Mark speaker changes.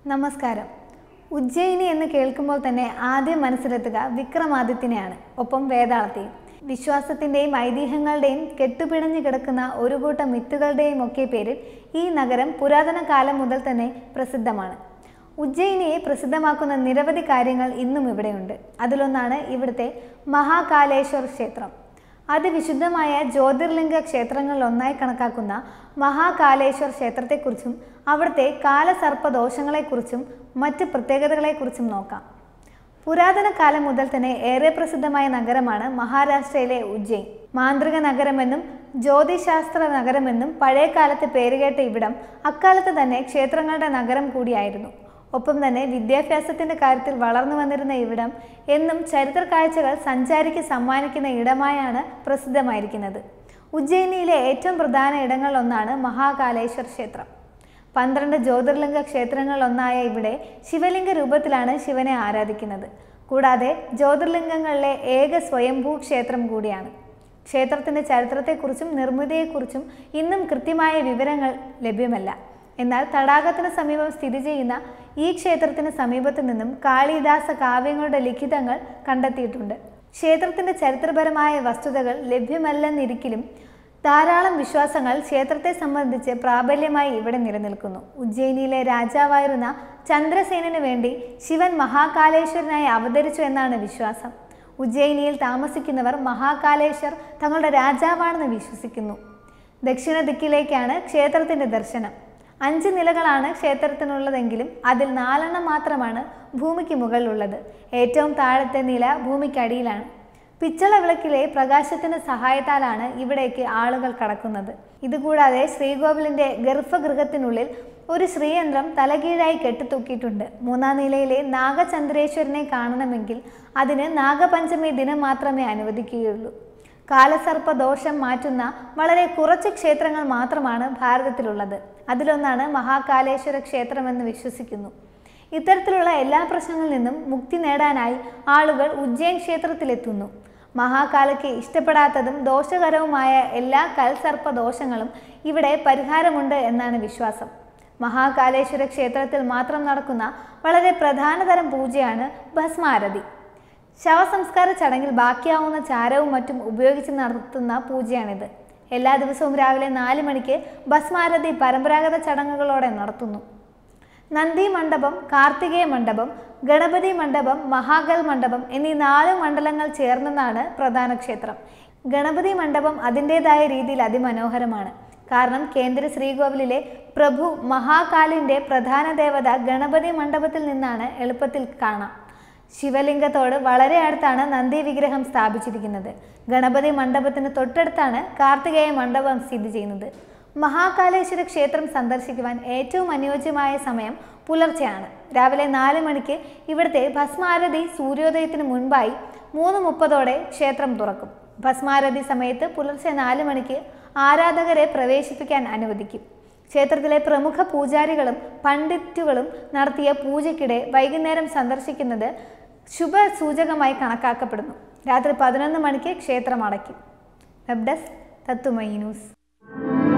Speaker 1: നമസ്കാരം ഉജ്ജയിനി എന്ന് കേൾക്കുമ്പോൾ തന്നെ ആദ്യം മനസ്സിലെത്തുക വിക്രമാദിത്യനെയാണ് ഒപ്പം വേതാളത്തെയും വിശ്വാസത്തിൻ്റെയും ഐതിഹ്യങ്ങളുടെയും കെട്ടുപിണഞ്ഞു കിടക്കുന്ന ഒരു കൂട്ടം മിത്തുകളുടെയും ഒക്കെ പേരിൽ ഈ നഗരം പുരാതന കാലം മുതൽ തന്നെ പ്രസിദ്ധമാണ് ഉജ്ജയിനിയെ പ്രസിദ്ധമാക്കുന്ന നിരവധി കാര്യങ്ങൾ ഇന്നും ഇവിടെയുണ്ട് അതിലൊന്നാണ് ഇവിടുത്തെ മഹാകാലേശ്വർ ക്ഷേത്രം അതിവിശുദ്ധമായ ജ്യോതിർലിംഗ ക്ഷേത്രങ്ങളിൽ ഒന്നായി കണക്കാക്കുന്ന മഹാകാലേശ്വർ ക്ഷേത്രത്തെക്കുറിച്ചും അവിടുത്തെ കാലസർപ്പ ദോഷങ്ങളെക്കുറിച്ചും മറ്റ് പ്രത്യേകതകളെക്കുറിച്ചും നോക്കാം പുരാതന കാലം മുതൽ തന്നെ ഏറെ പ്രസിദ്ധമായ നഗരമാണ് മഹാരാഷ്ട്രയിലെ ഉജ്ജയിൻ മാന്ത്രിക നഗരമെന്നും ജ്യോതിശാസ്ത്ര നഗരമെന്നും പഴയ കാലത്ത് പേരുകേട്ട ഇവിടം അക്കാലത്ത് തന്നെ ക്ഷേത്രങ്ങളുടെ നഗരം കൂടിയായിരുന്നു ഒപ്പം തന്നെ വിദ്യാഭ്യാസത്തിന്റെ കാര്യത്തിൽ വളർന്നു വന്നിരുന്ന ഇവിടം എന്നും ചരിത്ര കാഴ്ചകൾ സഞ്ചാരിക്ക് സമ്മാനിക്കുന്ന ഇടമായാണ് പ്രസിദ്ധമായിരിക്കുന്നത് ഉജ്ജയിനിയിലെ ഏറ്റവും പ്രധാന ഇടങ്ങളിലൊന്നാണ് മഹാകാലേശ്വർ ക്ഷേത്രം പന്ത്രണ്ട് ജ്യോതിർലിംഗ ക്ഷേത്രങ്ങളിലൊന്നായ ഇവിടെ ശിവലിംഗ രൂപത്തിലാണ് ശിവനെ ആരാധിക്കുന്നത് കൂടാതെ ജ്യോതിർലിംഗങ്ങളിലെ ഏക സ്വയംഭൂ ക്ഷേത്രം കൂടിയാണ് ക്ഷേത്രത്തിൻ്റെ ചരിത്രത്തെക്കുറിച്ചും നിർമ്മിതിയെക്കുറിച്ചും ഇന്നും കൃത്യമായ വിവരങ്ങൾ ലഭ്യമല്ല എന്നാൽ തടാകത്തിന് സമീപം സ്ഥിതി ചെയ്യുന്ന ഈ ക്ഷേത്രത്തിന് സമീപത്തു നിന്നും കാളിദാസ കാവ്യങ്ങളുടെ ലിഖിതങ്ങൾ കണ്ടെത്തിയിട്ടുണ്ട് ക്ഷേത്രത്തിന്റെ ചരിത്രപരമായ വസ്തുതകൾ ലഭ്യമല്ലെന്നിരിക്കലും ധാരാളം വിശ്വാസങ്ങൾ ക്ഷേത്രത്തെ സംബന്ധിച്ച് പ്രാബല്യമായി ഇവിടെ നിലനിൽക്കുന്നു ഉജ്ജയിനിയിലെ രാജാവായിരുന്ന ചന്ദ്രസേനന് വേണ്ടി ശിവൻ മഹാകാലേശ്വരനായി അവതരിച്ചു എന്നാണ് വിശ്വാസം ഉജ്ജയിനിയിൽ താമസിക്കുന്നവർ മഹാകാലേശ്വർ തങ്ങളുടെ രാജാവാണെന്ന് വിശ്വസിക്കുന്നു ദക്ഷിണ ദിക്കിലേക്കാണ് ക്ഷേത്രത്തിന്റെ ദർശനം അഞ്ച് നിലകളാണ് ക്ഷേത്രത്തിനുള്ളതെങ്കിലും അതിൽ നാലെണ്ണം മാത്രമാണ് ഭൂമിക്ക് മുകളിലുള്ളത് ഏറ്റവും താഴത്തെ നില ഭൂമിക്കടിയിലാണ് പിച്ചള വിളക്കിലെ പ്രകാശത്തിന്റെ സഹായത്താലാണ് ഇവിടേക്ക് ആളുകൾ കടക്കുന്നത് ഇതുകൂടാതെ ശ്രീകോവിലിന്റെ ഗർഭഗൃഹത്തിനുള്ളിൽ ഒരു ശ്രീയന്ത്രം തലകീഴായി കെട്ടിത്തൂക്കിയിട്ടുണ്ട് മൂന്നാം നിലയിലെ നാഗചന്ദ്രേശ്വരനെ കാണണമെങ്കിൽ അതിന് നാഗപഞ്ചമി ദിനം മാത്രമേ അനുവദിക്കുകയുള്ളൂ കാലസർപ്പ ദോഷം മാറ്റുന്ന വളരെ കുറച്ച് ക്ഷേത്രങ്ങൾ മാത്രമാണ് ഭാരതത്തിലുള്ളത് അതിലൊന്നാണ് മഹാകാലേശ്വര ക്ഷേത്രമെന്ന് വിശ്വസിക്കുന്നു ഇത്തരത്തിലുള്ള എല്ലാ പ്രശ്നങ്ങളിൽ നിന്നും മുക്തി നേടാനായി ആളുകൾ ഉജ്ജയിൻ ക്ഷേത്രത്തിലെത്തുന്നു മഹാകാലയ്ക്ക് ഇഷ്ടപ്പെടാത്തതും ദോഷകരവുമായ എല്ലാ കൽസർപ്പ ദോഷങ്ങളും ഇവിടെ പരിഹാരമുണ്ട് എന്നാണ് വിശ്വാസം മഹാകാലേശ്വര ക്ഷേത്രത്തിൽ മാത്രം നടക്കുന്ന വളരെ പ്രധാനതരം പൂജയാണ് ഭസ്മാരതി ശവസംസ്കാര ചടങ്ങിൽ ബാക്കിയാവുന്ന ചാരവും മറ്റും ഉപയോഗിച്ച് നടത്തുന്ന പൂജയാണിത് എല്ലാ ദിവസവും രാവിലെ നാല് മണിക്ക് ഭസ്മാരതി പരമ്പരാഗത ചടങ്ങുകളോടെ നടത്തുന്നു നന്ദി മണ്ഡപം കാർത്തികേയ മണ്ഡപം ഗണപതി മണ്ഡപം മഹാഗൽ മണ്ഡപം എന്നീ നാല് മണ്ഡലങ്ങൾ ചേർന്നതാണ് പ്രധാന ക്ഷേത്രം ഗണപതി മണ്ഡപം അതിൻ്റെതായ രീതിയിൽ അതിമനോഹരമാണ് കാരണം കേന്ദ്ര ശ്രീകോവിലിലെ പ്രഭു മഹാകാലിൻ്റെ പ്രധാന ദേവത ഗണപതി മണ്ഡപത്തിൽ നിന്നാണ് എളുപ്പത്തിൽ കാണാം ശിവലിംഗത്തോട് വളരെ അടുത്താണ് നന്ദി വിഗ്രഹം സ്ഥാപിച്ചിരിക്കുന്നത് ഗണപതി മണ്ഡപത്തിന് തൊട്ടടുത്താണ് കാർത്തികേയ മണ്ഡപം സ്ഥിതി ചെയ്യുന്നത് മഹാകാലേശ്വര ക്ഷേത്രം സന്ദർശിക്കുവാൻ ഏറ്റവും അനുയോജ്യമായ സമയം പുലർച്ചെയാണ് രാവിലെ നാല് മണിക്ക് ഇവിടുത്തെ ഭസ്മാരതി സൂര്യോദയത്തിന് മുൻപായി മൂന്ന് മുപ്പതോടെ ക്ഷേത്രം തുറക്കും ഭസ്മാരതി സമയത്ത് പുലർച്ചെ നാല് മണിക്ക് ആരാധകരെ പ്രവേശിപ്പിക്കാൻ അനുവദിക്കും ക്ഷേത്രത്തിലെ പ്രമുഖ പൂജാരികളും പണ്ഡിറ്റുകളും നടത്തിയ പൂജയ്ക്കിടെ വൈകുന്നേരം സന്ദർശിക്കുന്നത് ശുഭ സൂചകമായി കണക്കാക്കപ്പെടുന്നു രാത്രി പതിനൊന്ന് മണിക്ക് ക്ഷേത്രം അടയ്ക്കും വെബ് ഡെസ്ക് തത്തുമൈ ന്യൂസ്